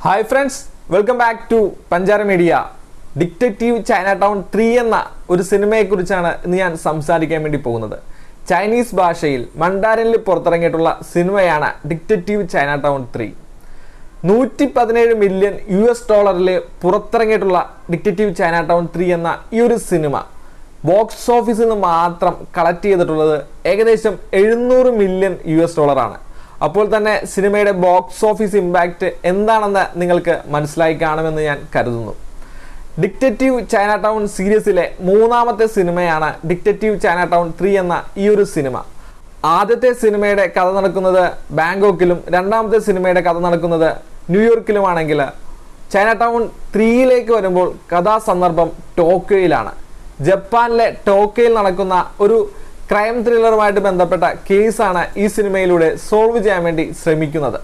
hi friends welcome back to Panchara media detective Chinatown three എന്ന ഒരു സിനിമയെക്കുറിച്ചാണ് ഇന്ന് ഞാൻ സംസാരിക്കാൻ വേണ്ടി പോകുന്നത് ചൈനീസ് ഭാഷയിൽ മണ്ടാരനിൽ പുറത്തിറങ്ങിയിട്ടുള്ള സിനിമയാണ് ഡിക്റ്റേറ്റീവ് ചൈന ടൗൺ ത്രീ നൂറ്റി പതിനേഴ് മില്യൺ യു എസ് ഡോളറിൽ പുറത്തിറങ്ങിയിട്ടുള്ള ഡിക്റ്റേറ്റീവ് ചൈന ടൗൺ ത്രീ എന്ന ഈ ഒരു സിനിമ ബോക്സ് ഓഫീസിൽ നിന്ന് മാത്രം കളക്ട് ചെയ്തിട്ടുള്ളത് ഏകദേശം എഴുന്നൂറ് മില്യൺ യു എസ് ഡോളറാണ് അപ്പോൾ തന്നെ സിനിമയുടെ ബോക്സ് ഓഫീസ് ഇമ്പാക്റ്റ് എന്താണെന്ന് നിങ്ങൾക്ക് മനസ്സിലായി കാണുമെന്ന് ഞാൻ കരുതുന്നു ഡിക്റ്റേറ്റീവ് ചൈന ടൗൺ സീരീസിലെ മൂന്നാമത്തെ സിനിമയാണ് ഡിക്റ്റേറ്റീവ് ചൈന ടൗൺ ത്രീ എന്ന ഈ ഒരു സിനിമ ആദ്യത്തെ സിനിമയുടെ കഥ നടക്കുന്നത് ബാങ്കോക്കിലും രണ്ടാമത്തെ സിനിമയുടെ കഥ നടക്കുന്നത് ന്യൂയോർക്കിലുമാണെങ്കിൽ ചൈന ടൗൺ ത്രീയിലേക്ക് വരുമ്പോൾ കഥാസന്ദർഭം ടോക്കിയോയിലാണ് ജപ്പാനിലെ ടോക്കിയോയിൽ നടക്കുന്ന ഒരു ക്രൈം ത്രില്ലറുമായിട്ട് ബന്ധപ്പെട്ട കേസാണ് ഈ സിനിമയിലൂടെ സോൾവ് ചെയ്യാൻ വേണ്ടി ശ്രമിക്കുന്നത്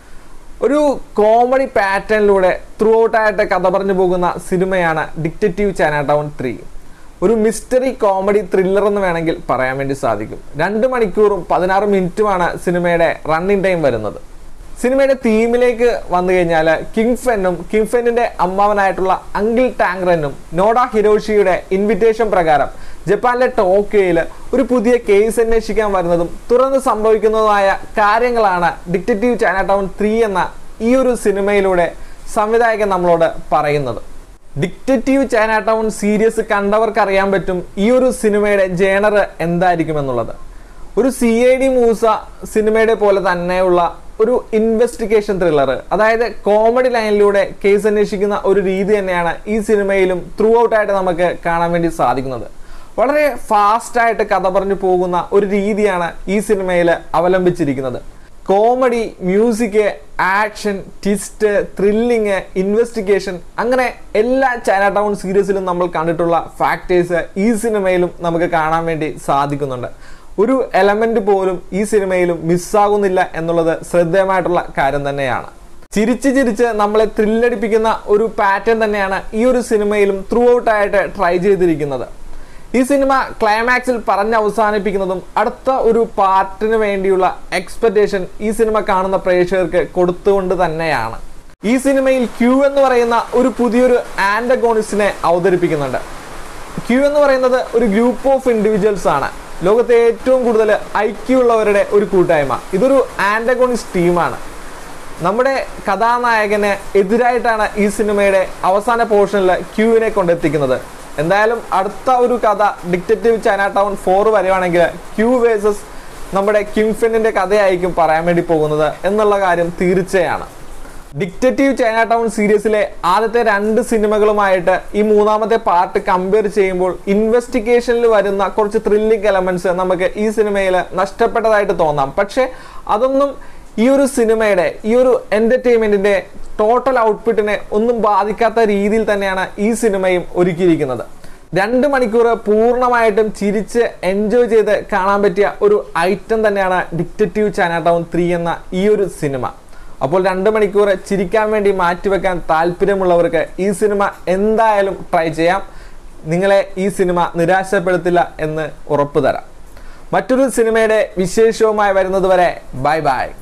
ഒരു കോമഡി പാറ്റേണിലൂടെ ത്രൂ ഔട്ടായിട്ട് കഥ പറഞ്ഞു പോകുന്ന സിനിമയാണ് ഡിക്റ്റേറ്റീവ് ചൈന ടൗൺ ത്രീ ഒരു മിസ്റ്ററി കോമഡി ത്രില്ലർ എന്ന് വേണമെങ്കിൽ പറയാൻ വേണ്ടി സാധിക്കും രണ്ട് മണിക്കൂറും പതിനാറ് മിനിറ്റുമാണ് സിനിമയുടെ റണ്ണിങ് ടൈം വരുന്നത് സിനിമയുടെ തീമിലേക്ക് വന്നു കഴിഞ്ഞാൽ കിങ് ഫെന്നും കിങ് ഫെന്നിന്റെ അമ്മാവനായിട്ടുള്ള അങ്കിൾ ടാങ്റനും നോഡ ഹിരോഷിയുടെ ഇൻവിറ്റേഷൻ പ്രകാരം ജപ്പാനിലെ ടോക്കിയോയിൽ ഒരു പുതിയ കേസ് അന്വേഷിക്കാൻ വരുന്നതും തുറന്ന് സംഭവിക്കുന്നതുമായ കാര്യങ്ങളാണ് ഡിക്റ്റേറ്റീവ് ചൈന ടൗൺ ത്രീ എന്ന ഈ ഒരു സിനിമയിലൂടെ സംവിധായകൻ നമ്മളോട് പറയുന്നത് ഡിക്റ്റേറ്റീവ് ചൈന ടൗൺ സീരീസ് കണ്ടവർക്ക് അറിയാൻ പറ്റും ഈ ഒരു സിനിമയുടെ ജേണർ എന്തായിരിക്കും എന്നുള്ളത് ഒരു സി ഐ ഡി മൂസ സിനിമയുടെ പോലെ തന്നെയുള്ള ഒരു ഇൻവെസ്റ്റിഗേഷൻ ത്രില്ലർ അതായത് കോമഡി ലൈനിലൂടെ കേസ് അന്വേഷിക്കുന്ന ഒരു രീതി തന്നെയാണ് ഈ സിനിമയിലും ത്രൂ ഔട്ടായിട്ട് നമുക്ക് കാണാൻ വേണ്ടി സാധിക്കുന്നത് വളരെ ഫാസ്റ്റായിട്ട് കഥ പറഞ്ഞു പോകുന്ന ഒരു രീതിയാണ് ഈ സിനിമയിൽ അവലംബിച്ചിരിക്കുന്നത് comedy music action twist thrilling investigation അങ്ങനെ എല്ലാ ചൈന ടൗൺ സീരീസിലും നമ്മൾ കണ്ടിട്ടുള്ള ഫാക്ടേഴ്സ് ഈ സിനിമയിലും നമുക്ക് കാണാൻ വേണ്ടി സാധിക്കുന്നുണ്ട് ഒരു എലമെന്റ് പോലും ഈ സിനിമയിലും മിസ്സാകുന്നില്ല എന്നുള്ളത് ശ്രദ്ധേയമായിട്ടുള്ള കാര്യം തന്നെയാണ് ചിരിച്ച് ചിരിച്ച് നമ്മളെ ത്രില്ലടിപ്പിക്കുന്ന ഒരു പാറ്റേൺ തന്നെയാണ് ഈ ഒരു സിനിമയിലും ത്രൂ ഔട്ടായിട്ട് ട്രൈ ചെയ്തിരിക്കുന്നത് ഈ സിനിമ ക്ലൈമാക്സിൽ പറഞ്ഞ് അവസാനിപ്പിക്കുന്നതും അടുത്ത ഒരു പാർട്ടിന് വേണ്ടിയുള്ള എക്സ്പെക്ടേഷൻ ഈ സിനിമ കാണുന്ന പ്രേക്ഷകർക്ക് കൊടുത്തുകൊണ്ട് തന്നെയാണ് ഈ സിനിമയിൽ ക്യൂ എന്ന് പറയുന്ന ഒരു പുതിയൊരു ആൻറ്റഗോണിസ്റ്റിനെ അവതരിപ്പിക്കുന്നുണ്ട് ക്യൂ എന്ന് പറയുന്നത് ഒരു ഗ്രൂപ്പ് ഓഫ് ഇൻഡിവിജ്വൽസ് ആണ് ലോകത്തെ ഏറ്റവും കൂടുതൽ ഐക്യമുള്ളവരുടെ ഒരു കൂട്ടായ്മ ഇതൊരു ആൻറ്റഗോണിസ്റ്റ് ടീമാണ് നമ്മുടെ കഥാനായകന് എതിരായിട്ടാണ് ഈ സിനിമയുടെ അവസാന പോർഷനിൽ ക്യൂവിനെ കൊണ്ടെത്തിക്കുന്നത് എന്തായാലും അടുത്ത ഒരു കഥ ഡിക്റ്റേറ്റീവ് ചൈന ടൗൺ ഫോർ വരുവാണെങ്കിൽ ക്യൂ വേഴ്സസ് നമ്മുടെ കിങ് ഫെന്നിന്റെ കഥയായിരിക്കും പറയാൻ വേണ്ടി പോകുന്നത് എന്നുള്ള കാര്യം തീർച്ചയാണ് ഡിക്റ്റേറ്റീവ് ചൈന ടൗൺ സീരീസിലെ ആദ്യത്തെ രണ്ട് സിനിമകളുമായിട്ട് ഈ മൂന്നാമത്തെ പാർട്ട് കമ്പയർ ചെയ്യുമ്പോൾ ഇൻവെസ്റ്റിഗേഷനിൽ വരുന്ന കുറച്ച് ത്രില്ലിംഗ് എലമെന്റ്സ് നമുക്ക് ഈ സിനിമയിൽ നഷ്ടപ്പെട്ടതായിട്ട് തോന്നാം പക്ഷെ അതൊന്നും ഈ ഒരു സിനിമയുടെ ഈ ഒരു എന്റർടൈൻമെന്റിന്റെ ടോട്ടൽ ഔട്ട്പുട്ടിനെ ഒന്നും ബാധിക്കാത്ത രീതിയിൽ തന്നെയാണ് ഈ സിനിമയും ഒരുക്കിയിരിക്കുന്നത് രണ്ട് മണിക്കൂർ പൂർണ്ണമായിട്ടും ചിരിച്ച് എൻജോയ് ചെയ്ത് കാണാൻ പറ്റിയ ഒരു ഐറ്റം തന്നെയാണ് ഡിക്റ്റേറ്റീവ് ചൈന ടൗൺ ത്രീ എന്ന ഈ ഒരു സിനിമ അപ്പോൾ രണ്ട് മണിക്കൂർ ചിരിക്കാൻ വേണ്ടി മാറ്റിവെക്കാൻ താല്പര്യമുള്ളവർക്ക് ഈ സിനിമ എന്തായാലും ട്രൈ ചെയ്യാം നിങ്ങളെ ഈ സിനിമ നിരാശപ്പെടുത്തില്ല എന്ന് ഉറപ്പു തരാം മറ്റൊരു സിനിമയുടെ വിശേഷവുമായി വരുന്നത് വരെ ബൈ ബൈ